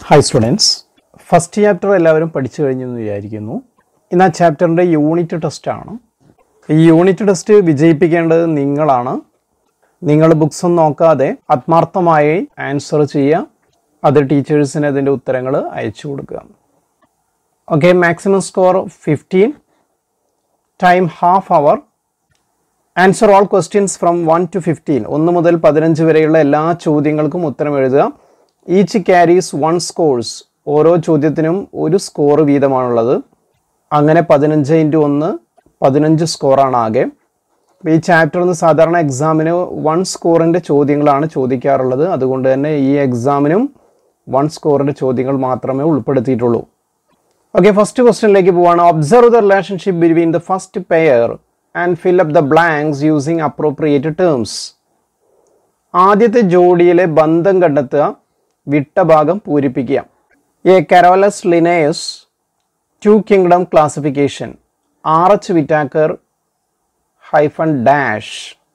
Hi students first chapter എല്ലാവരും പഠിച്ചു കഴിഞ്ഞു എന്ന് വിചാരിക്കുന്നു ഇന്ന് ആ ചാപ്റ്ററിൻ്റെ യൂണിറ്റ് ടെസ്റ്റ് ആണ് ഈ യൂണിറ്റ് ടെസ്റ്റ് വിജയിപ്പിക്കേണ്ടത് നിങ്ങളാണ് നിങ്ങൾ ബുക്സ് ഒന്നും നോക്കാതെ ആത്മാർത്ഥമായി ആൻസർ ചെയ്യുക അത് ടീച്ചേഴ്സിന് അതിൻ്റെ ഉത്തരങ്ങൾ അയച്ചു കൊടുക്കുക okay maximum score fifteen time half hour answer all questions from one to fifteen ഒന്ന് മുതൽ പതിനഞ്ച് വരെയുള്ള എല്ലാ ചോദ്യങ്ങൾക്കും ഉത്തരം എഴുതുക ഈച്ച് ക്യാരീസ് വൺ സ്കോഴ്സ് ഓരോ ചോദ്യത്തിനും ഒരു സ്കോർ വീതമാണുള്ളത് അങ്ങനെ പതിനഞ്ച് ഇൻറ്റു ഒന്ന് പതിനഞ്ച് സ്കോറാണ് ആകെ അപ്പോൾ ഈ ചാപ്റ്ററിൽ നിന്ന് സാധാരണ എക്സാമിന് വൺ സ്കോറിൻ്റെ ചോദ്യങ്ങളാണ് ചോദിക്കാറുള്ളത് അതുകൊണ്ട് തന്നെ ഈ എക്സാമിനും വൺ സ്കോറിൻ്റെ ചോദ്യങ്ങൾ മാത്രമേ ഉൾപ്പെടുത്തിയിട്ടുള്ളൂ ഓക്കെ ഫസ്റ്റ് ക്വസ്റ്റ്യനിലേക്ക് പോവാണ് observe the relationship between the first pair and fill up the blanks using appropriate terms ആദ്യത്തെ ജോഡിയിലെ ബന്ധം കണ്ടെത്തുക വിട്ട ഭാഗം പൂരിപ്പിക്കുക A Carolus Linnaeus two kingdom classification R H Whittaker hyphen dash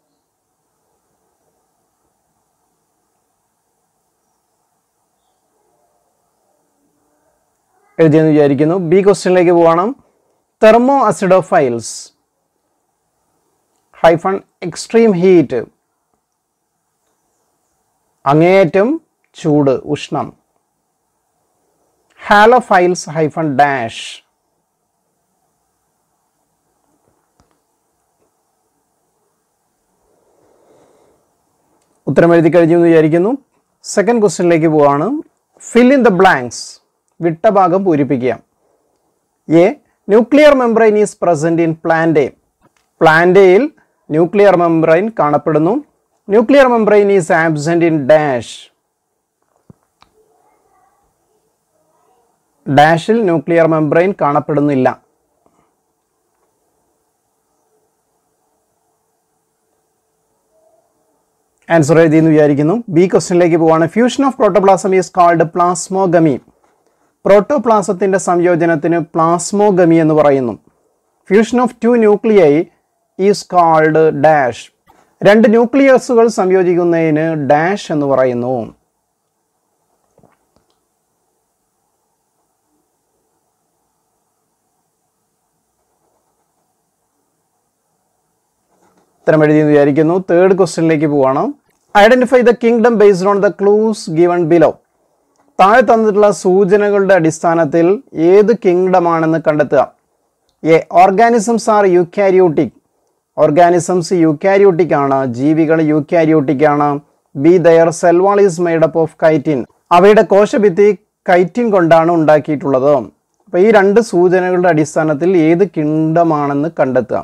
എഴുതിയെന്ന് വിചാരിക്കുന്നു ബി ക്വസ്റ്റ്യനിലേക്ക് പോകണം thermoacidophiles hyphen extreme heat അങ്ങേയറ്റം ചൂട് ഉഷ്ണം ഹാലോഫൈൽസ് ഹൈഫൺ ഡാഷ് ഉത്തരം എഴുതി കഴിഞ്ഞു എന്ന് വിചാരിക്കുന്നു സെക്കൻഡ് ക്വസ്റ്റ്യനിലേക്ക് പോവാണ് ഫിൽ ഇൻ ദ ബ്ലാങ്ക്സ് വിട്ട ഭാഗം പൂരിപ്പിക്കുക A nuclear membrane is present in plant പ്ലാന്റയിൽ ന്യൂക്ലിയർ മെംബ്രെയിൻ കാണപ്പെടുന്നു nuclear membrane is absent in dash ഡാഷിൽ ന്യൂക്ലിയർ മെംബ്രെയിൻ കാണപ്പെടുന്നില്ല ആൻസർ എഴുതി എന്ന് വിചാരിക്കുന്നു ബി ക്വസ്റ്റ്യനിലേക്ക് പോവാണ് fusion of protoplasm is called plasmogamy പ്രോട്ടോപ്ലാസത്തിന്റെ സംയോജനത്തിന് പ്ലാസ്മോഗമി എന്ന് പറയുന്നു fusion of two nuclei is called dash രണ്ട് ന്യൂക്ലിയസുകൾ സംയോജിക്കുന്നതിന് ഡാഷ് എന്ന് പറയുന്നു ഉത്തരം എഴുതിയെന്ന് വിചാരിക്കുന്നു തേർഡ് ക്വസ്റ്റ്യനിലേക്ക് പോവാണ് identify the kingdom based on the clues given below താഴെ തന്നിട്ടുള്ള സൂചനകളുടെ അടിസ്ഥാനത്തിൽ ഏത് കിങ്ഡം ആണെന്ന് കണ്ടെത്തുക A organisms are eukaryotic organisms eukaryotic ആണ് ജീവികൾ യുക്കാരിയോട്ടിക് ആണ് B their cell wall is made up of chitin അവയുടെ കോശഭിത്തി കൈറ്റിൻ കൊണ്ടാണ് ഉണ്ടാക്കിയിട്ടുള്ളത് അപ്പോൾ ഈ രണ്ട് സൂചനകളുടെ അടിസ്ഥാനത്തിൽ ഏത് കിങ്ഡം ആണെന്ന് കണ്ടെത്തുക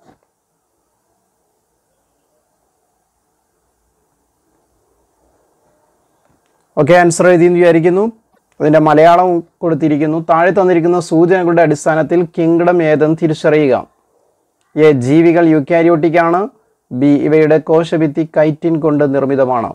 ഓക്കെ ആൻസർ എഴുതിയെന്ന് വിചാരിക്കുന്നു അതിൻ്റെ മലയാളം കൊടുത്തിരിക്കുന്നു താഴെ തന്നിരിക്കുന്ന സൂചനകളുടെ അടിസ്ഥാനത്തിൽ കിങ്ഡം ഏതെന്ന് തിരിച്ചറിയുക എ ജീവികൾ യുക്കാരിയോട്ടിക് ആണ് ബി ഇവയുടെ കോശഭിത്തി കൈറ്റിൻ കൊണ്ട് നിർമ്മിതമാണ്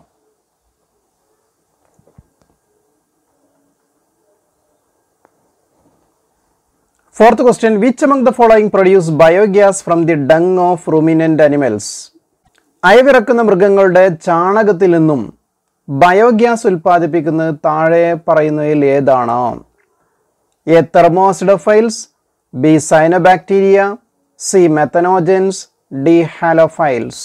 fourth question which among the following produce biogas from the dung of ruminant animals അയവിറക്കുന്ന മൃഗങ്ങളുടെ ചാണകത്തിൽ നിന്നും ബയോഗ്യാസ് ഉൽപ്പാദിപ്പിക്കുന്നത് താഴെ പറയുന്നതിൽ ഏതാണ് A thermoacidophiles B cyanobacteria C methanogens D halophiles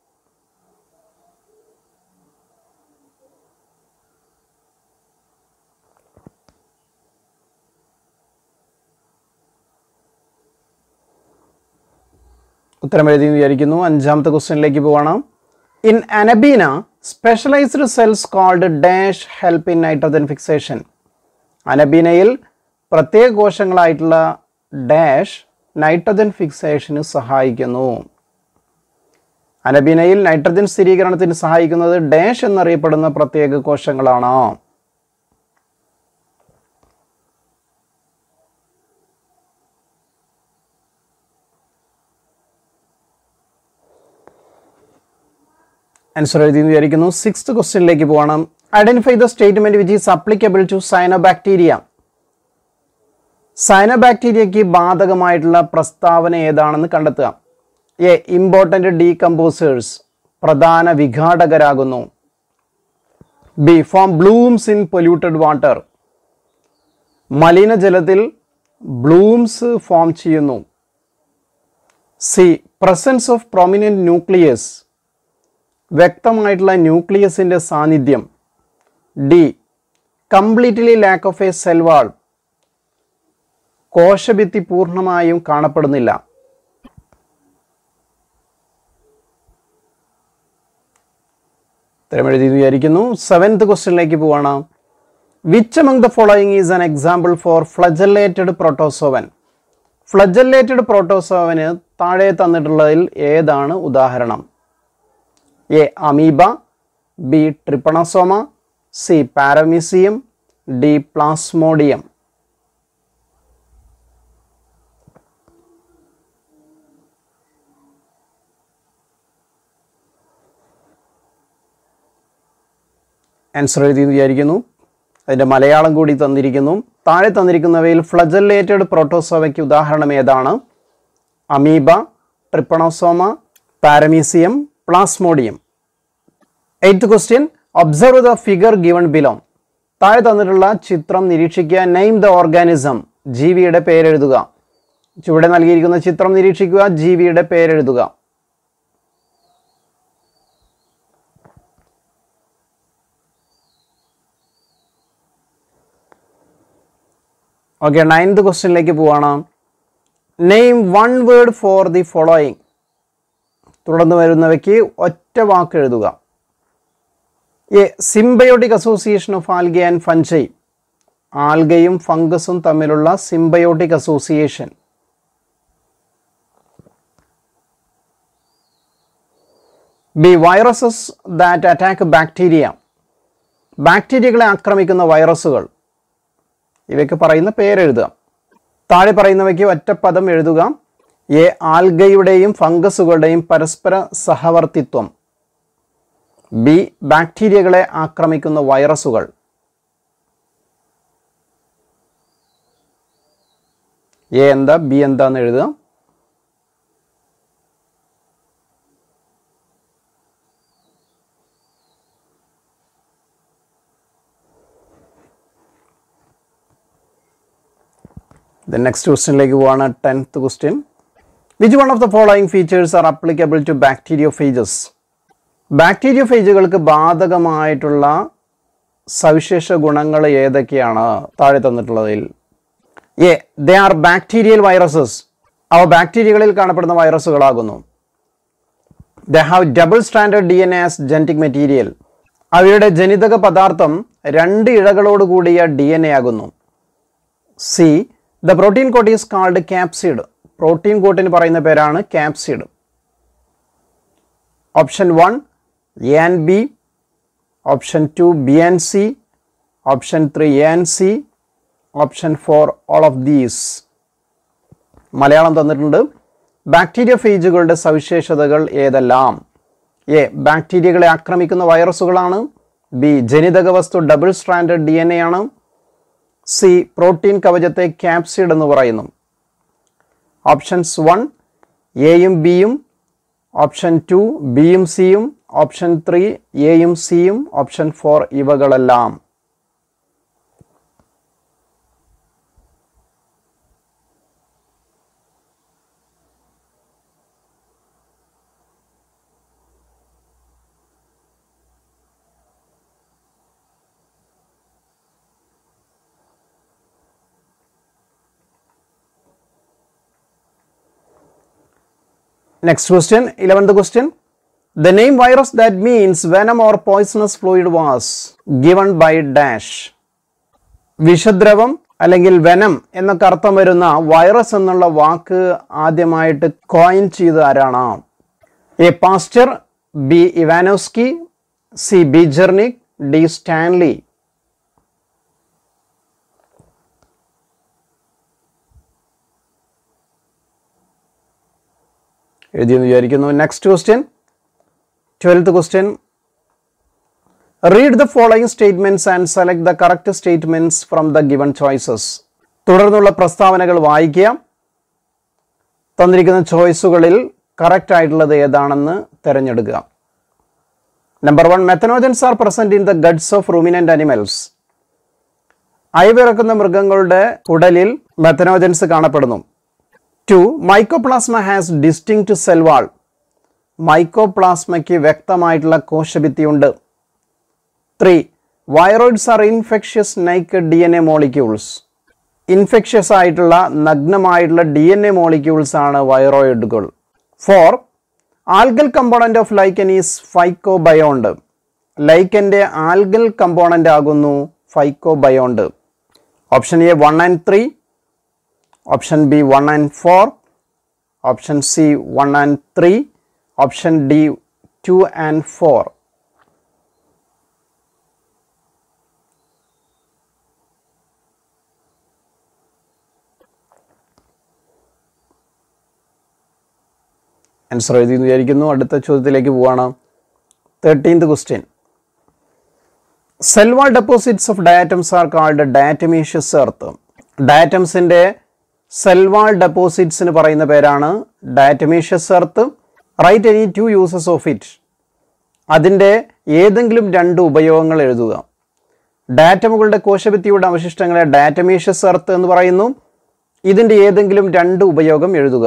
ഉത്തരം എഴുതി വിചാരിക്കുന്നു അഞ്ചാമത്തെ ക്വസ്റ്റ്യനിലേക്ക് പോവാണ് in Anabaena specialised cells called dash help in nitrogen fixation അനബീനയിൽ പ്രത്യേക കോശങ്ങളായിട്ടുള്ള ഡാഷ് നൈട്രജൻ ഫിക്സേഷന് സഹായിക്കുന്നു അനബീനയിൽ നൈട്രജൻ സ്ഥിരീകരണത്തിന് സഹായിക്കുന്നത് ഡാഷ് എന്നറിയപ്പെടുന്ന പ്രത്യേക കോശങ്ങളാണ് ആൻസർ എഴുതി വിചാരിക്കുന്നു സിക്സ്ത് ക്വസ്റ്റ്യനിലേക്ക് പോകണം identify the statement which is applicable to cyanobacteria സൈനോബാക്ടീരിയയ്ക്ക് ബാധകമായിട്ടുള്ള പ്രസ്താവന ഏതാണെന്ന് കണ്ടെത്തുക എ ഇമ്പോർട്ടൻ്റ് ഡീകമ്പോസേഴ്സ് പ്രധാന വിഘാടകരാകുന്നു B form blooms in polluted water മലിനജലത്തിൽ ബ്ലൂംസ് ഫോം ചെയ്യുന്നു C presence of prominent nucleus വ്യക്തമായിട്ടുള്ള ന്യൂക്ലിയസിൻ്റെ സാന്നിധ്യം D completely lack of a cell wall കോശഭിത്തി പൂർണ്ണമായും കാണപ്പെടുന്നില്ല ഉത്തരം എഴുതി എന്ന് വിചാരിക്കുന്നു സെവൻത് ക്വസ്റ്റ്യനിലേക്ക് പോവാണ് which among the following is an example for flagellated protozoan flagellated പ്രോട്ടോസോവന് താഴെ തന്നിട്ടുള്ളതിൽ ഏതാണ് ഉദാഹരണം A amoeba B trypanosoma C paramecium D plasmodium answer എഴുതി എന്ന് വിചാരിക്കുന്നു അതിൻ്റെ മലയാളം കൂടി തന്നിരിക്കുന്നു താഴെ തന്നിരിക്കുന്നവയിൽ ഫ്ലജല്ലേറ്റഡ് പ്രോട്ടോസോവയ്ക്ക് ഉദാഹരണം ഏതാണ് amoeba trypanosoma paramecium plasmodium eighth question observe the figure given below താഴെ തന്നിട്ടുള്ള ചിത്രം നിരീക്ഷിക്കുക നെയിം ദ ഓർഗാനിസം ജീവിയുടെ പേരെഴുതുക ചുവടെ നൽകിയിരിക്കുന്ന ചിത്രം നിരീക്ഷിക്കുക ജീവിയുടെ പേരെഴുതുക ഓക്കെ നയൻത് ക്വസ്റ്റ്യനിലേക്ക് പോവാണ് name one word for the following തുടർന്ന് വരുന്നവയ്ക്ക് ഒറ്റ വാക്ക് എഴുതുക A symbiotic association of algae and fungi ആൽഗയും ഫംഗസും തമ്മിലുള്ള symbiotic association B viruses that attack bacteria ബാക്ടീരിയകളെ ആക്രമിക്കുന്ന വൈറസുകൾ ഇവയ്ക്ക് പറയുന്ന പേരെഴുതുക താഴെ പറയുന്നവയ്ക്ക് ഒറ്റപ്പദം എഴുതുക എ ആൽഗയുടെയും ഫംഗസുകളുടെയും പരസ്പര സഹവർത്തിത്വം ബി ബാക്ടീരിയകളെ ആക്രമിക്കുന്ന വൈറസുകൾ എ എന്താ ബി എന്താന്ന് എഴുതുക ദ നെക്സ്റ്റ് ക്വസ്റ്റ്യനിലേക്ക് പോവാണ് tenth question which one of the following features are applicable to bacteriophages ബാക്ടീരിയോഫേജുകൾക്ക് ബാധകമായിട്ടുള്ള സവിശേഷ ഗുണങ്ങൾ ഏതൊക്കെയാണ് താഴെ തന്നിട്ടുള്ളതിൽ A they are bacterial viruses അവ ബാക്ടീരിയകളിൽ കാണപ്പെടുന്ന വൈറസുകളാകുന്നു the have double standard D N A as genetic material അവയുടെ ജനിതക പദാർത്ഥം രണ്ട് ഇഴകളോട് കൂടിയ ഡി എൻ എ ആകുന്നു C the protein coat is called capsid protein കോട്ടിന് പറയുന്ന പേരാണ് capsid option one A and B option to B and C option three A and C option four all of these Malayalam തന്നിട്ടുണ്ട് bacteria ഫേജുകളുടെ സവിശേഷതകൾ ഏതെല്ലാം A ബാക്ടീരിയകളെ ആക്രമിക്കുന്ന വൈറസുകളാണ് B ജനിതക വസ്തു double stranded D N A ആണ് സി പ്രോട്ടീൻ കവചത്തെ ക്യാപ്സിഡ് എന്ന് പറയുന്നു ഓപ്ഷൻസ് വൺ എയും ബിയും ഓപ്ഷൻ ടു ബിയും സിയും ഓപ്ഷൻ ത്രീ എയും സിയും ഓപ്ഷൻ ഫോർ ഇവകളെല്ലാം Next question, 11th question. The name virus that means venom or poisonous fluid was given by dash. വിഷദ്രവം അല്ലെങ്കിൽ വെനം എന്നൊക്കെ അർത്ഥം വരുന്ന വൈറസ് എന്നുള്ള വാക്ക് ആദ്യമായിട്ട് കോയിൻ ചെയ്ത ആരാണ് A Pasteur B Ivanovsky C Beijerinck D Stanley എഴുതിയെന്ന് വിചാരിക്കുന്നു next question twelfth question read the following statements and select the correct statements from the given choices തുടർന്നുള്ള പ്രസ്താവനകൾ വായിക്കുക തന്നിരിക്കുന്ന ചോയ്സുകളിൽ കറക്റ്റ് ആയിട്ടുള്ളത് ഏതാണെന്ന് തിരഞ്ഞെടുക്കുക number one methanogens are present in the guts of ruminant animals അയവിറക്കുന്ന മൃഗങ്ങളുടെ കുടലിൽ മെത്തനോജൻസ് കാണപ്പെടുന്നു two mycoplasma has distinct cell wall മൈക്കോപ്ലാസ്മയ്ക്ക് വ്യക്തമായിട്ടുള്ള കോശഭിത്തിയുണ്ട് three viroids are infectious naked D N A molecules infectious ആയിട്ടുള്ള നഗ്നമായിട്ടുള്ള ഡി എൻ എ മോളിക്യൂൾസ് ആണ് വൈറോയിഡുകൾ four algal component of lichen is phycobiont ലൈക്കൻ്റെ ആൽഗൽ കമ്പോണന്റ് ആകുന്നു phycobiont option A one and three option B one and four option C one and three option D two and four answer എഴുതി എന്ന് വിചാരിക്കുന്നു അടുത്ത ചോദ്യത്തിലേക്ക് പോവാണ് thirteenth question cell wall deposits of diatoms are called diatomaceous earth ഡയറ്റംസിൻ്റെ cell wall ഡെപ്പോസിറ്റ്സിന് പറയുന്ന പേരാണ് diatomaceous earth right any two uses of it അതിൻ്റെ ഏതെങ്കിലും രണ്ട് ഉപയോഗങ്ങൾ എഴുതുക ഡാറ്റമുകളുടെ കോശഭിത്തിയുടെ അവശിഷ്ടങ്ങളെ ഡാറ്റമീഷ്യസ് എർത്ത് എന്ന് പറയുന്നു ഇതിൻ്റെ ഏതെങ്കിലും രണ്ട് ഉപയോഗം എഴുതുക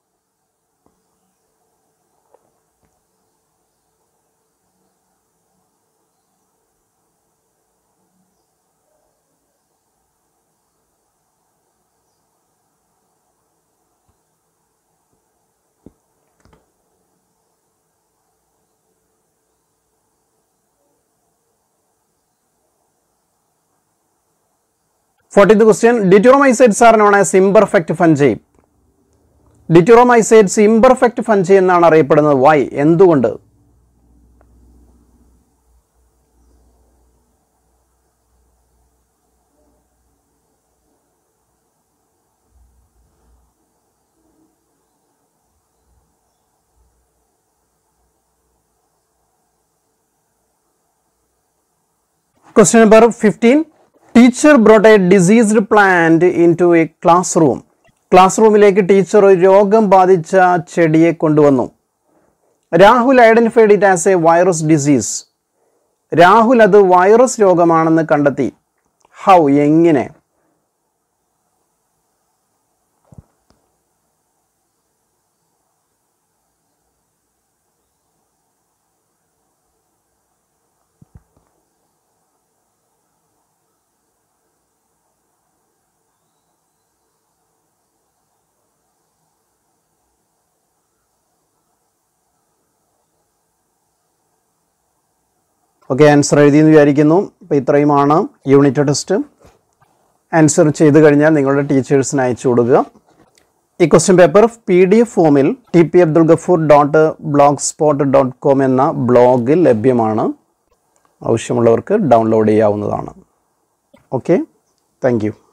fourteenth question deuteromycetes are known as imperfect fungi deuteromycetes imperfect fungi എന്നാണ് അറിയപ്പെടുന്നത് വൈ എന്തുകൊണ്ട് Question number 15. Teacher brought a diseased plant into a classroom. Class റൂമിലേക്ക് ടീച്ചർ ഒരു രോഗം ബാധിച്ച ചെടിയെ കൊണ്ടുവന്നു Rahul identified it as a virus disease Rahul അത് വൈറസ് രോഗമാണെന്ന് കണ്ടെത്തി ഹൗ എങ്ങനെ ഓക്കെ ആൻസർ എഴുതിയെന്ന് വിചാരിക്കുന്നു അപ്പോൾ ഇത്രയുമാണ് യൂണിറ്റ് ടെസ്റ്റ് ആൻസർ ചെയ്ത് കഴിഞ്ഞാൽ നിങ്ങളുടെ ടീച്ചേഴ്സിന് അയച്ചു കൊടുക്കുക ഈ question paper P D F ഫോമിൽ T P Abdul Gafoor dot blogspot dot com എന്ന ബ്ലോഗിൽ ലഭ്യമാണ് ആവശ്യമുള്ളവർക്ക് ഡൗൺലോഡ് ചെയ്യാവുന്നതാണ് ഓക്കെ താങ്ക് യു